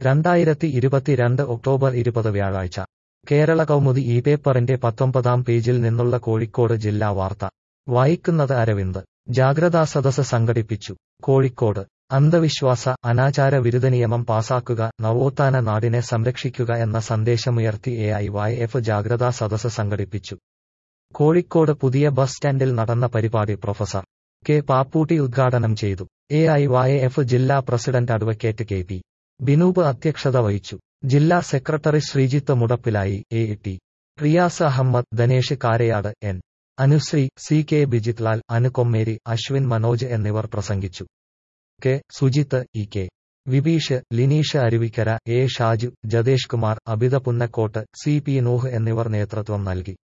രണ്ടായിരത്തി ഇരുപത്തിരണ്ട് ഒക്ടോബർ ഇരുപത് വ്യാഴാഴ്ച കേരള കൗമുദി ഈ പേപ്പറിന്റെ പത്തൊമ്പതാം പേജിൽ നിന്നുള്ള കോഴിക്കോട് ജില്ലാ വാർത്ത വായിക്കുന്നത് അരവിന്ദ് ജാഗ്രതാ സദസ് സംഘടിപ്പിച്ചു കോഴിക്കോട് അന്ധവിശ്വാസ അനാചാര വിരുദ്ധ നിയമം പാസാക്കുക നവോത്ഥാന നാടിനെ സംരക്ഷിക്കുക എന്ന സന്ദേശമുയർത്തി എ ഐ വൈ എഫ് ജാഗ്രതാ സദസ് സംഘടിപ്പിച്ചു കോഴിക്കോട് പുതിയ ബസ് സ്റ്റാൻഡിൽ നടന്ന പരിപാടി പ്രൊഫസർ കെ പാപ്പൂട്ടി ഉദ്ഘാടനം ചെയ്തു എ ഐ വൈ എഫ് ജില്ലാ president advocate K P Binoop അധ്യക്ഷത വഹിച്ചു ജില്ലാ secretary Sreejith Mudappilayi A T Riyas Ahammed Dhanesh Karayad N Anusree C K Bijithlal Anukommeri Aswin Manoj എന്നിവർ പ്രസംഗിച്ചു K Sujith E K Vibeesh Lineesh Aruvikkara A Shaju Jathesh Kumar Abitha Punnakkot C P Nooh എന്നിവർ നേതൃത്വം നൽകി